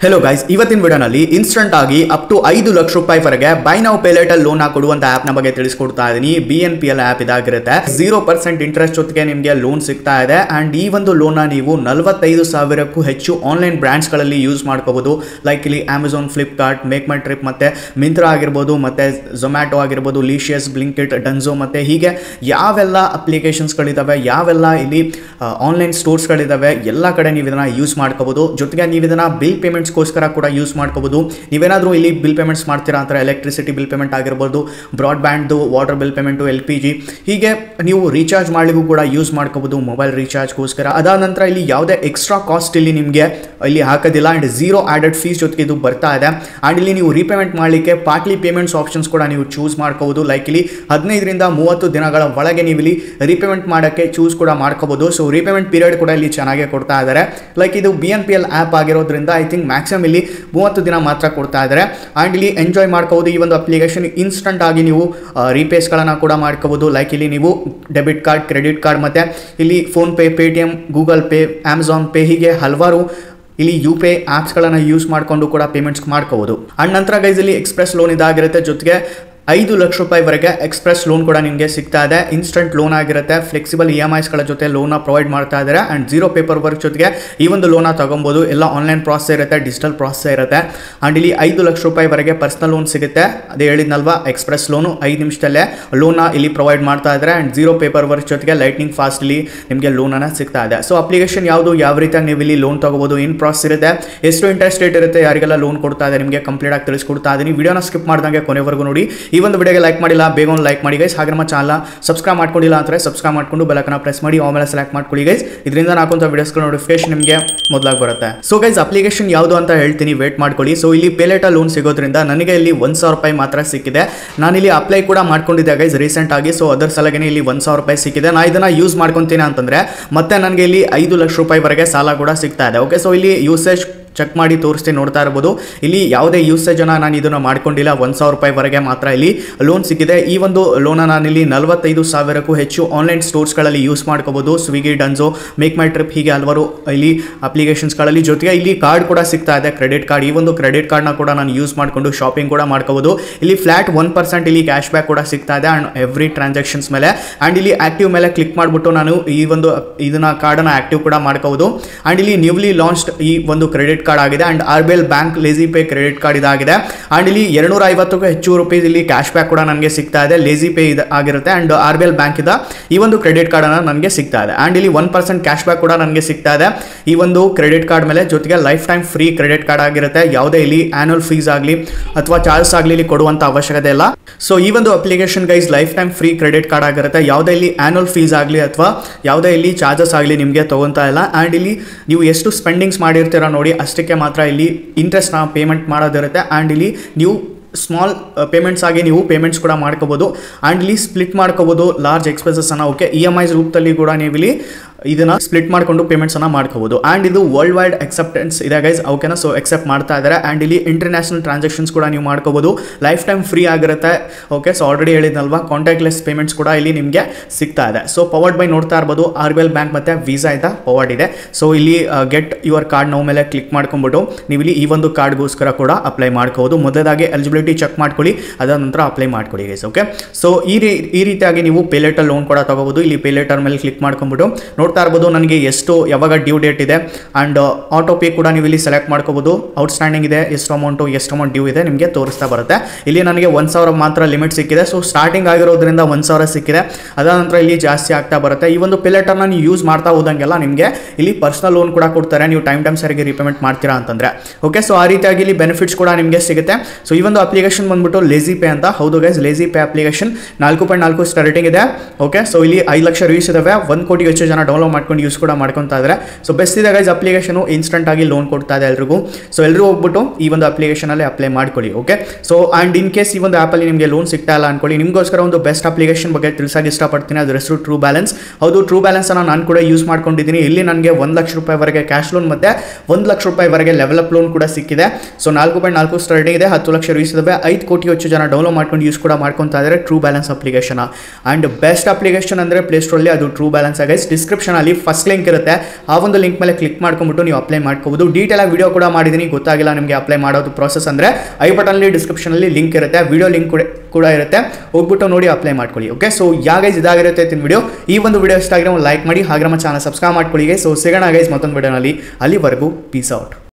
hello guys ಇವತ್ತಿನ ವಿಡಿಯೋನಲ್ಲಿ instant ಆಗಿ ಅಪ್ ಟು ಐದು ಲಕ್ಷ ರೂಪಾಯಿವರೆಗೆ ಬೈ ನಾವು ಪೇಲೆಟ್ ಅಲ್ಲಿ ಲೋನ್ ಕೊಡುವಂತ ಆಪ್ ನ ಬಗ್ಗೆ ತಿಳಿಸ್ಕೊಡ್ತಾ ಇದೀನಿ B N P L app ಇದಾಗಿರುತ್ತೆ ಜೀರೋ ಪರ್ಸೆಂಟ್ ಇಂಟ್ರೆಸ್ಟ್ ಜೊತೆಗೆ ನಿಮಗೆ ಲೋನ್ ಸಿಗ್ತಾ ಇದೆ ಅಂಡ್ ಈ ಒಂದು ಲೋನ್ ನ ನೀವು ನಲವತ್ತೈದು ಸಾವಿರಕ್ಕೂ ಹೆಚ್ಚು ಆನ್ಲೈನ್ ಬ್ರ್ಯಾಂಡ್ಸ್ ಗಳಲ್ಲಿ ಯೂಸ್ ಮಾಡ್ಕೋಬಹುದು ಲೈಕ್ ಇಲ್ಲಿ Amazon Flipkart Make My Trip ಮತ್ತೆ ಮಿಂತ್ರಾ ಆಗಿರ್ಬೋದು ಮತ್ತೆ ಝೊಮ್ಯಾಟೊ ಆಗಿರ್ಬೋದು ಲೀಶಿಯಸ್ ಬ್ಲಿಂಕಿಟ್ ಡನ್ಸೋ ಮತ್ತೆ ಹೀಗೆ ಯಾವೆಲ್ಲ ಅಪ್ಲಿಕೇಶನ್ಸ್ಗಳಿದಾವೆ ಯಾವೆಲ್ಲ ಇಲ್ಲಿ ಆನ್ಲೈನ್ ಸ್ಟೋರ್ಸ್ಗಳಿದಾವೆ ಎಲ್ಲ ಕಡೆ ನೀವು ಇದನ್ನ ಯೂಸ್ ಮಾಡ್ಕೋಬಹುದು ಜೊತೆಗೆ ನೀವು ಇದನ್ನ ಬಿಲ್ ಪೇಮೆಂಟ್ಸ್ಗೋಸ್ಕರ ಕೂಡ ಯೂಸ್ ಮಾಡ್ಕೋಬಹುದು ನೀವೇನಾದರೂ ಇಲ್ಲಿ ಬಿಲ್ ಪೇಮೆಂಟ್ಸ್ ಮಾಡ್ತೀರಾ ಅಂತಾರೆ ಎಲೆಕ್ಟ್ರಿಸಿಟಿ ಬಿಲ್ ಪೇಮೆಂಟ್ ಆಗಿರ್ಬೋದು ಬ್ರಾಡ್ಬ್ಯಾಂಡ್ದು water bill payment L P G ಹೀಗೆ ನೀವು ರೀಚಾರ್ಜ್ ಮಾಡಲಿಕ್ಕೂ ಕೂಡ ಯೂಸ್ ಮಾಡ್ಕೋಬಹುದು ಮೊಬೈಲ್ ರೀಚಾರ್ಜ್ಗೋಸ್ಕರ ಅದಾದ ನಂತರ ಇಲ್ಲಿ ಯಾವುದೇ ಎಕ್ಸ್ಟ್ರಾ ಕಾಸ್ಟ್ ಇಲ್ಲಿ ನಿಮಗೆ ಇಲ್ಲಿ ಹಾಕೋದಿಲ್ಲ ಆ್ಯಂಡ್ ಝೀರೋ ಆ್ಯಡೆಡ್ ಫೀಸ್ ಜೊತೆಗೆ ಇದು ಬರ್ತಾ ಇದೆ ಆ್ಯಂಡ್ ಇಲ್ಲಿ ನೀವು ರೀಪೇಮೆಂಟ್ ಮಾಡಲಿಕ್ಕೆ ಪಾರ್ಟ್ಲಿ ಪೇಮೆಂಟ್ಸ್ ಆಪ್ಷನ್ಸ್ ಕೂಡ ನೀವು ಚೂಸ್ ಮಾಡ್ಕೋಬಹುದು ಲೈಕ್ ಇಲ್ಲಿ ಹದಿನೈದರಿಂದ ಮೂವತ್ತು ದಿನಗಳ ಒಳಗೆ ನೀವು ಇಲ್ಲಿ ರೀಪೇಮೆಂಟ್ ಮಾಡೋಕ್ಕೆ ಚೂಸ್ ಕೂಡ ಮಾಡ್ಕೋಬಹುದು ಸೊ ರೀಪೇಮೆಂಟ್ ಪೀರಿಯಡ್ ಕೂಡ ಇಲ್ಲಿ ಚೆನ್ನಾಗೇ ಕೊಡ್ತಾ ಇದ್ದಾರೆ ಲೈಕ್ ಇದು B N P L app ಆಗಿರೋದ್ರಿಂದ ಐ ಥಿಂಕ್ ಮ್ಯಾಕ್ಸಿಮಮ್ ಇಲ್ಲಿ ಮೂವತ್ತು ದಿನ ಮಾತ್ರ ಕೊಡ್ತಾ ಇದ್ದಾರೆ ಆ್ಯಂಡ್ ಇಲ್ಲಿ ಎಂಜಾಯ್ ಮಾಡ್ಕೋಬಹುದು ಈ ಒಂದು ಅಪ್ಲಿಕೇಶನ್ ಇನ್ಸ್ಟಂಟ್ ಆಗಿ ನೀವು ರೀಪೇಸ್ಗಳನ್ನು ಕೂಡ ಮಾಡ್ಕೋಬಹುದು ಲೈಕ್ ಇಲ್ಲಿ ನೀವು ಡೆಬಿಟ್ ಕಾರ್ಡ್ ಕ್ರೆಡಿಟ್ ಕಾರ್ಡ್ ಮತ್ತು ಇಲ್ಲಿ PhonePe Paytm Google Pay Amazon Pay ಹೀಗೆ ಹಲವಾರು ಇಲ್ಲಿ ಯು ಪಿ ಐ ಆ್ಯಪ್ಸ್ಗಳನ್ನು ಯೂಸ್ ಮಾಡಿಕೊಂಡು ಕೂಡ ಪೇಮೆಂಟ್ಸ್ ಮಾಡ್ಕೋಬಹುದು ಆ್ಯಂಡ್ ನಂತರ ಗೈಸ್ ಇಲ್ಲಿ ಎಕ್ಸ್ಪ್ರೆಸ್ ಲೋನ್ ಇದಾಗಿರುತ್ತೆ ಜೊತೆಗೆ ಐದು ಲಕ್ಷ ರೂಪಾಯಿವರೆಗೆ ಎಕ್ಸ್ಪ್ರೆಸ್ ಲೋನ್ ಕೂಡ ನಿಮಗೆ ಸಿಗ್ತಾ ಇದೆ ಇನ್ಸ್ಟಂಟ್ ಲೋನ್ ಆಗಿರುತ್ತೆ ಫ್ಲೆಕ್ಸಿಬಲ್ ಇ ಎಮ್ ಐಸ್ಗಳ ಜೊತೆ ಲೋನ್ನ ಪ್ರೊವೈಡ್ ಮಾಡ್ತಾ ಇದ್ದಾರೆ ಆ್ಯಂಡ್ ಜೀರೋ ಪೇಪರ್ ವರ್ಕ್ ಜೊತೆಗೆ ಈ ಒಂದು ಲೋನ ತಗೊಬೋದು ಎಲ್ಲ ಆನ್ಲೈನ್ ಪ್ರಾಸೆಸ್ ಇರುತ್ತೆ ಡಿಜಿಟಲ್ ಪ್ರಾಸೆಸ್ ಇರುತ್ತೆ ಆ್ಯಂಡ್ ಇಲ್ಲಿ ಐದು ಲಕ್ಷ ರೂಪಾಯಿವರೆಗೆ ಪರ್ಸನಲ್ ಲೋನ್ ಸಿಗುತ್ತೆ ಅದೇ ಹೇಳಿದ್ನಲ್ವಾ ಎಕ್ಸ್ಪ್ರೆಸ್ ಲೋನು ಐದು ನಿಮಿಷದಲ್ಲೇ ಲೋನ ಇಲ್ಲಿ ಪ್ರೊವೈಡ್ ಮಾಡ್ತಾ ಇದ್ದಾರೆ ಆ್ಯಂಡ್ ಜೀರೋ ಪೇಪರ್ ವರ್ಕ್ ಜೊತೆಗೆ ಲೈಟ್ನಿಂಗ್ ಫಾಸ್ಟ್ಲಿ ನಿಮಗೆ ಲೋನನ್ನು ಸಿಗ್ತಾ ಇದೆ ಸೊ ಅಪ್ಲಿಕೇಶನ್ ಯಾವುದು ಯಾವ ರೀತಿಯಾಗಿ ನೀವು ಇಲ್ಲಿ ಲೋನ್ ತಗೋಬೋದು ಏನು ಪ್ರಾಸೆಸ್ ಇರುತ್ತೆ ಎಷ್ಟು ಇಂಟ್ರೆಸ್ಟ್ ರೇಟ್ ಇರುತ್ತೆ ಯಾರಿಗೆಲ್ಲ ಲೋನ್ ಕೊಡ್ತಾ ಇದೆ ನಿಮಗೆ ಕಂಪ್ಲೀಟ್ ಆಗಿ ತಿಳಿಸ್ಕೊಡ್ತಾ ಇದ್ದೀನಿ ವಿಡಿಯೋನ ಸ್ಕಿಪ್ ಮಾಡ್ದಂಗೆ ಕೊನೆವರೆಗೂ ನೋಡಿ ಈ ಒಂದು ವಿಡಿಯೋಗೆ ಲೈಕ್ ಮಾಡಿಲ್ಲ ಬೇಗ ಒಂದು ಲೈಕ್ ಮಾಡಿ ಗೈಸ್ ಹಾಗೆ ನಮ್ಮ ಚಾನಲ್ ಸಬ್ಸ್ಕ್ರೈಬ್ ಮಾಡ್ಕೊಂಡಿಲ್ಲ ಅಂದರೆ ಸಬ್ಸ್ಕ್ರೈಬ್ ಮಾಡ್ಕೊಂಡು ಬೆಲಕನ್ನ ಪ್ರೆಸ್ ಮಾಡಿ ಆಮೇಲೆ ಸೆಲೆಕ್ಟ್ ಮಾಡ್ಕೊಳ್ಳಿ ಗೈಸ್ ಇದರಿಂದ ನಾಕುವಂಥ ವಿಡಿಯೋಸ್ಗಳ ನೋಟಿಫಿಕೇಶನ್ ನಿಮಗೆ ಮೊದಲಾಗಿ ಬರುತ್ತೆ ಸೊ ಗೈಸ್ ಅಪ್ಲಿಕೇಶನ್ ಯಾವುದು ಅಂತ ಹೇಳ್ತೀನಿ ವೇಟ್ ಮಾಡ್ಕೊಳ್ಳಿ ಸೊ ಇಲ್ಲಿ ಪೇಲೆಟ ಲೋನ್ ಸಿಗೋದ್ರಿಂದ ನನಗೆ ಇಲ್ಲಿ ಒಂದು ಸಾವಿರ ರೂಪಾಯಿ ಮಾತ್ರ ಸಿಕ್ಕಿದೆ ನಾನು ಇಲ್ಲಿ ಅಪ್ಲೈ ಕೂಡ ಮಾಡ್ಕೊಂಡಿದ್ದೆ ಗೈಸ್ ರೀಸೆಂಟ್ ಆಗಿ ಸೊ ಅದರ ಸಲಗೇನೆ ಇಲ್ಲಿ ಒಂದು ಸಾವಿರ ರೂಪಾಯಿ ಸಿಕ್ಕಿದೆ ನಾ ಇದನ್ನ ಯೂಸ್ ಮಾಡ್ಕೊತೀನಿ ಅಂತಂದ್ರೆ ಮತ್ತೆ ನನಗೆ ಇಲ್ಲಿ ಐದು ಲಕ್ಷ ರೂಪಾಯಿವರೆಗೆ ಸಾಲ ಕೂಡ ಸಿಗ್ತಾ ಇದೆ ಓಕೆ ಸೊ ಇಲ್ಲಿ ಯೂಸೇಜ್ ಚೆಕ್ ಮಾಡಿ ತೋರಿಸ್ತೀನಿ ನೋಡ್ತಾ ಇರ್ಬೋದು ಇಲ್ಲಿ ಯಾವುದೇ ಯೂಸೇಜನ್ನು ನಾನು ಇದನ್ನು ಮಾಡ್ಕೊಂಡಿಲ್ಲ ಒಂದು ಸಾವಿರ ರೂಪಾಯಿವರೆಗೆ ಮಾತ್ರ ಇಲ್ಲಿ ಲೋನ್ ಸಿಕ್ಕಿದೆ ಈ ಒಂದು ಲೋನ ನಾನು ಇಲ್ಲಿ ನಲವತ್ತೈದು ಸಾವಿರಕ್ಕೂ ಹೆಚ್ಚು ಆನ್ಲೈನ್ ಸ್ಟೋರ್ಸ್ಗಳಲ್ಲಿ ಯೂಸ್ ಮಾಡ್ಕೋಬೋದು Swiggy Dunzo Make My Trip ಹೀಗೆ ಹಲವಾರು ಇಲ್ಲಿ ಅಪ್ಲಿಕೇಶನ್ಸ್ಗಳಲ್ಲಿ ಜೊತೆಗೆ ಇಲ್ಲಿ ಕಾರ್ಡ್ ಕೂಡ ಸಿಗ್ತಾ ಇದೆ ಕ್ರೆಡಿಟ್ ಕಾರ್ಡ್ ಈ ಒಂದು ಕ್ರೆಡಿಟ್ ಕಾರ್ಡ್ನ ಕೂಡ ನಾನು ಯೂಸ್ ಮಾಡಿಕೊಂಡು ಶಾಪಿಂಗ್ ಕೂಡ ಮಾಡ್ಕೋಬೋದು ಇಲ್ಲಿ ಫ್ಲಾಟ್ ಒನ್ ಪರ್ಸೆಂಟ್ ಇಲ್ಲಿ ಕ್ಯಾಶ್ ಬ್ಯಾಕ್ ಕೂಡ ಸಿಗ್ತಾ ಇದೆ ಆ್ಯಂಡ್ ಎವ್ರಿ ಟ್ರಾನ್ಸಾಕ್ಷನ್ಸ್ ಮೇಲೆ ಆ್ಯಂಡ್ ಇಲ್ಲಿ ಆಕ್ಟಿವ್ ಮೇಲೆ ಕ್ಲಿಕ್ ಮಾಡಿಬಿಟ್ಟು ನಾನು ಈ ಒಂದು ಇದನ್ನ ಕಾರ್ಡನ್ನು ಆಕ್ಟಿವ್ ಕೂಡ ಮಾಡ್ಕೋಬೋದು ಆ್ಯಂಡ್ ಇಲ್ಲಿ ನ್ಯೂಲಿ ಲಾಂಚ್ಡ್ ಈ ಒಂದು ಕ್ರೆಡಿಟ್ ಕಾರ್ಡ್ ಆಗಿದೆ and R B L bank LazyPay credit card ಇದಾಗಿದೆ ಅಂಡ್ ಇಲ್ಲಿ ಎರಡ್ನೂರ ಐವತ್ತಕ್ಕೂ ಹೆಚ್ಚು ರುಪೀಸ್ ಇಲ್ಲಿ ಕ್ಯಾಶ್ ಬ್ಯಾಕ್ ಕೂಡ ನನಗೆ ಸಿಗ್ತಾ ಇದೆ ಲೇಜಿ ಪೇ ಇದೆ ಆಗಿರುತ್ತೆ and R B L bank ಇದ ಈ ಒಂದು ಕ್ರೆಡಿಟ್ ಕಾರ್ಡ್ ಅನ್ನ ನನಗೆ ಸಿಗ್ತಾ ಇದೆ ಅಂಡ್ ಇಲ್ಲಿ ಒನ್ ಪರ್ಸೆಂಟ್ ಕ್ಯಾಶ್ ಬ್ಯಾಕ್ ಕೂಡ ನನಗೆ ಸಿಗ್ತಾ ಇದೆ ಈ ಒಂದು ಕ್ರೆಡಿಟ್ ಕಾರ್ಡ್ ಮೇಲೆ ಜೊತೆಗೆ lifetime free credit card ಆಗಿರುತ್ತೆ ಯಾವುದೇ ಇಲ್ಲಿ ಆನ್ಯುವಲ್ ಫೀಸ್ ಆಗಲಿ ಅಥವಾ ಚಾರ್ಜ್ ಆಗಲಿ ಇಲ್ಲಿ ಕೊಡುವಂತ ಅವಶ್ಯಕತೆ ಇಲ್ಲ ಸೊ ಈ ಒಂದು application guys lifetime free credit card ಆಗಿರುತ್ತೆ ಯಾವುದೇ ಇಲ್ಲಿ ಆನ್ಯುವಲ್ ಫೀಸ್ ಆಗಲಿ ಅಥವಾ ಯಾವುದೇ ಇಲ್ಲಿ ಚಾರ್ಜಸ್ ಆಗಲಿ ನಿಮಗೆ ತಗೊಂತಾ ಇಲ್ಲ ಆ್ಯಂಡ್ ಇಲ್ಲಿ ನೀವು ಎಷ್ಟು ಸ್ಪೆಂಡಿಂಗ್ಸ್ ಮಾಡಿರ್ತೀರ ನೋಡಿ ಅಷ್ಟಕ್ಕೆ ಮಾತ್ರ ಇಲ್ಲಿ ಇಂಟ್ರೆಸ್ಟ್ನ ಪೇಮೆಂಟ್ ಮಾಡೋದಿರುತ್ತೆ ಆ್ಯಂಡ್ ಇಲ್ಲಿ ನೀವು ಸ್ಮಾಲ್ ಪೇಮೆಂಟ್ಸ್ ಆಗಿ ನೀವು ಪೇಮೆಂಟ್ಸ್ ಕೂಡ ಮಾಡ್ಕೋಬೋದು ಆ್ಯಂಡ್ ಇಲ್ಲಿ ಸ್ಪ್ಲಿಟ್ ಮಾಡ್ಕೋಬೋದು ಲಾರ್ಜ್ ಎಕ್ಸ್ಪೆನ್ಸಸ್ಸನ್ನು ಓಕೆ ಇ ಎಮ್ ಐಸ್ ರೂಪದಲ್ಲಿ ಕೂಡ ನೀವು ಇಲ್ಲಿ ಇದನ್ನು ಸ್ಪ್ಲಿಟ್ ಮಾಡಿಕೊಂಡು ಪೇಮೆಂಟ್ಸನ್ನು ಮಾಡ್ಕೋಬೋದು ಆ್ಯಂಡ್ ಇದು ವರ್ಲ್ಡ್ ವೈಡ್ ಅಕ್ಸೆಪ್ಟೆನ್ಸ್ ಇದೆ ಗೈಸ್ ಓಕೆನಾ ಸೊ ಎಕ್ಸೆಪ್ಟ್ ಮಾಡ್ತಾ ಇದ್ದಾರೆ ಆ್ಯಂಡ್ ಇಲ್ಲಿ ಇಂಟರ್ನ್ಯಾಷನಲ್ ಟ್ರಾನ್ಸಾಕ್ಷನ್ಸ್ ಕೂಡ ನೀವು ಮಾಡ್ಕೋಬೋದು ಲೈಫ್ ಟೈಮ್ ಫ್ರೀ ಆಗಿರುತ್ತೆ ಓಕೆ ಸೊ ಆಲ್ರೆಡಿ ಹೇಳಿದ್ನಲ್ವಾ ಕಾಂಟ್ಯಾಕ್ಟ್ಲೆಸ್ ಪೇಮೆಂಟ್ಸ್ ಕೂಡ ಇಲ್ಲಿ ನಿಮಗೆ ಸಿಗ್ತಾ ಇದೆ ಸೊ ಪವರ್ಡ್ ಬೈ ನೋಡ್ತಾ ಇರ್ಬೋದು ಆರ್ ಬಿ ಎಲ್ ಬ್ಯಾಂಕ್ ಮತ್ತು ವೀಸಾ ಇಂದ ಪವರ್ಡ್ ಇದೆ ಸೊ ಇಲ್ಲಿ ಗೆಟ್ ಯುವರ್ ಕಾರ್ಡ್ ನೋವು ಮೇಲೆ ಕ್ಲಿಕ್ ಮಾಡ್ಕೊಂಡ್ಬಿಟ್ಟು ನೀವು ಇಲ್ಲಿ ಈ ಒಂದು ಕಾರ್ಡ್ಗೋಸ್ಕರ ಕೂಡ ಅಪ್ಲೈ ಮಾಡ್ಕೋಬೋದು ಮೊದಲಾಗಿ ಎಲಿಜಿಬಿಲಿಟಿ ಚೆಕ್ ಮಾಡ್ಕೊಳ್ಳಿ ಅದಾದ ನಂತರ ಅಪ್ಲೈ ಮಾಡ್ಕೊಳ್ಳಿ ಗೈಸ್ ಓಕೆ ಸೊ ಈ ರೀ ಈ ರೀತಿಯಾಗಿ ನೀವು ಪೇಲೆಟರ್ ಲೋನ್ ಕೂಡ ತಗೋಬೋದು ಇಲ್ಲಿ ಪೇಲೆಟರ್ ಮೇಲೆ ಕ್ಲಿಕ್ ಮಾಡ್ಕೊಂಡ್ಬಿಟ್ಟು ನೋಡ್ತಾ ಇರ್ಬೋದು ನನಗೆ ಎಷ್ಟು ಯಾವಾಗ ಡ್ಯೂ ಡೇಟ್ ಇದೆ ಆ್ಯಂಡ್ ಆಟೋ ಪೇ ಕೂಡ ನೀವು ಇಲ್ಲಿ ಸೆಲೆಕ್ಟ್ ಮಾಡ್ಕೋಬೋದು ಔಟ್ಸ್ಟ್ಯಾಂಡಿಂಗ್ ಇದೆ ಎಷ್ಟು ಅಮೌಂಟು ಎಷ್ಟು ಅಮೌಂಟ್ ಡ್ಯೂ ಇದೆ ನಿಮಗೆ ತೋರಿಸ್ತಾ ಬರುತ್ತೆ ಇಲ್ಲಿ ನನಗೆ ಒಂದು ಸಾವಿರ ಮಾತ್ರ ಲಿಮಿಟ್ ಸಿಕ್ಕಿದೆ ಸೊ ಸ್ಟಾರ್ಟಿಂಗ್ ಆಗಿರೋದ್ರಿಂದ ಒಂದು ಸಾವಿರ ಸಿಕ್ಕಿದೆ ಅದಾದ ನಂತರ ಇಲ್ಲಿ ಜಾಸ್ತಿ ಆಗ್ತಾ ಬರುತ್ತೆ ಈ ಒಂದು ಪೇಲೆಟರ್ನ ನೀವು ಯೂಸ್ ಮಾಡ್ತಾ ಹೋದಂಗೆಲ್ಲ ನಿಮಗೆ ಇಲ್ಲಿ ಪರ್ಸನಲ್ ಲೋನ್ ಕೂಡ ಕೊಡ್ತಾರೆ ನೀವು ಟೈಮ್ ಟೈಮ್ ಸರಿಗೆ ರಿಪೇಮೆಂಟ್ ಮಾಡ್ತೀರಾ ಅಂತಂದರೆ ಓಕೆ ಸೊ ಆ ರೀತಿಯಾಗಿ ಇಲ್ಲಿ ಬೆನಿಫಿಟ್ಸ್ ಕೂಡ ನಿಮಗೆ ಸಿಗುತ್ತೆ ಸೊ ಈ ಒಂದು ಅಪ್ಲಿಕೇಶನ್ ಬಂದ್ಬಿಟ್ಟು ಲೇಜಿ ಪೇ ಅಂತ ಹೌದು ಗೈಸ್ ಲೇಜಿ ಪೇ ಅಪ್ಲಿಕೇಶನ್ ನಾಲ್ಕು ಪಾಯಿಂಟ್ ನಾಲ್ಕು ಸ್ಟಾರ್ಟಿಂಗ್ ಇದೆ ಓಕೆ ಸೊ ಇಲ್ಲಿ ಐದು ಲಕ್ಷ ರಿವ್ಯೂಸ್ ಇದಾವೆ ಒಂದು ಕೋಟಿ ಹೆಚ್ಚು ಜನ ಡೌನ್ಲೋಡ್ ಮಾಡ್ಕೊಂಡು ಯೂಸ್ ಕೂಡ ಮಾಡ್ಕೊತಾ ಇದ್ದಾರೆ ಸೊ ಬೆಸ್ಟ್ ಇದೆ ಗೈಸ್ ಅಪ್ಲಿಕೇಶನ್ ಇನ್ಸ್ಟಂಟ್ ಆಗಿ ಲೋನ್ ಕೊಡ್ತಾ ಇದೆ ಎಲ್ರಿಗೂ ಸೊ ಎಲ್ಲರೂ ಹೋಗ್ಬಿಟ್ಟು ಈ ಒಂದು ಅಪ್ಲಿಕೇಶನಲ್ಲಿ ಅಪ್ಲೈ ಮಾಡ್ಕೊಳ್ಳಿ okay so and in case ಈ ಒಂದು ಆ್ಯಪಲ್ಲಿ ನಿಮಗೆ ಲೋನ್ ಸಿಗ್ತಾ ಇಲ್ಲ ಅನ್ಕೊಳ್ಳಿ ನಿಮಗೋಸ್ಕರ ಒಂದು ಬೆಸ್ಟ್ ಅಪ್ಲಿಕೇಶನ್ ಬಗ್ಗೆ ತಿಳಿಸೋಕೆ ಇಷ್ಟಪಡ್ತೀನಿ ಅದ್ರ ಹೆಸರು ಟ್ರೂ ಬ್ಯಾಲೆನ್ಸ್ ಹೌದು ಟ್ರೂ ಬ್ಯಾಲೆನ್ಸನ್ನು ನಾನು ಕೂಡ ಯೂಸ್ ಮಾಡ್ಕೊಂಡಿದ್ದೀನಿ ಇಲ್ಲಿ ನನಗೆ ಒಂದು ಲಕ್ಷ ರೂಪಾಯಿವರೆಗೆ ಕ್ಯಾಶ್ ಲೋನ್ ಮತ್ತು ಒಂದು ಲಕ್ಷ ರೂಪಾಯಿವರೆಗೆ ಲೆವೆಲಪ್ ಲೋನ್ ಕೂಡ ಸಿಕ್ಕಿದೆ ಸೊ ನಾಲ್ಕು ಪಾಯಿಂಟ್ ನಾಲ್ಕು ಸ್ಟಾರ್ಟಿಂಗ್ ಇದೆ ಹತ್ತು ಲಕ್ಷ ರಿವ್ಯೂಸ್ ಇದಾವೆ ಐದು ಕೋಟಿ ಹೆಚ್ಚು ಜನ ಡೌನ್ಲೋಡ್ ಮಾಡ್ಕೊಂಡು ಯೂಸ್ ಕೂಡ ಮಾಡ್ಕೊತಾ ಇದ್ದಾರೆ True Balance application and best application ಅಂದರೆ ಪ್ಲೇಸ್ಟೋರಲ್ಲಿ ಅದು ಟ್ರೂ ಬ್ಯಾಲೆನ್ಸ್ ಆಗೈಸ್ ಡಿಸ್ಕ್ರಿಪ್ಷನ್ ಡಿಸ್ಕ್ರಿಪ್ಷನ್ ಅಲ್ಲಿ ಫಸ್ಟ್ ಲಿಂಕ್ ಇರುತ್ತೆ ಆ ಒಂದು ಲಿಂಕ್ ಮೇಲೆ ಕ್ಲಿಕ್ ಮಾಡ್ಕೊಂಡ್ಬಿಟ್ಟು ನೀವು ಅಪ್ಲೈ ಮಾಡ್ಕೋಬಹುದು ಡೀಟೇಲ್ ಆಗಿ ವಿಡಿಯೋ ಕೂಡ ಮಾಡಿದ್ದೀನಿ ಗೊತ್ತಾಗಿಲ್ಲ ನಿಮಗೆ ಅಪ್ಲೈ ಮಾಡೋದು ಪ್ರೋಸೆಸ್ ಅಂದ್ರೆ ಐ ಬಟನ್ ಅಲ್ಲಿ ಡಿಸ್ಕ್ರಿಪ್ಷನ್ ಅಲ್ಲಿ ಲಿಂಕ್ ಇರುತ್ತೆ ವಿಡಿಯೋ ಲಿಂಕ್ ಕೂಡ ಕೂಡ ಇರುತ್ತೆ ಹೋಗ್ಬಿಟ್ಟು ನೋಡಿ ಅಪ್ಲೈ ಮಾಡ್ಕೊಳ್ಳಿ ಓಕೆ ಸೊ ಯಾಗೈಸ್ ಇದಾಗಿರುತ್ತೆ ತಿನ್ ವಿಡಿಯೋ ಈ ಒಂದು ವಿಡಿಯೋ ಇಷ್ಟ ಆಗಿರೋ ಒಂದು ಲೈಕ್ ಮಾಡಿ ಹಾಗೆ ನಮ್ಮ ಚಾನಲ್ ಸಬ್ಸ್ಕ್ರೈಬ್ ಮಾಡ್ಕೊಳ್ಳಿ ಸೊ ಸಿಗೋಣ ಗೈಸ್ ಮತ್ತೊಂದು ವಿಡಿಯೋನಲ್ಲಿ ಅಲ್ಲಿವರೆಗೂ ಪೀಸ್ ಔಟ್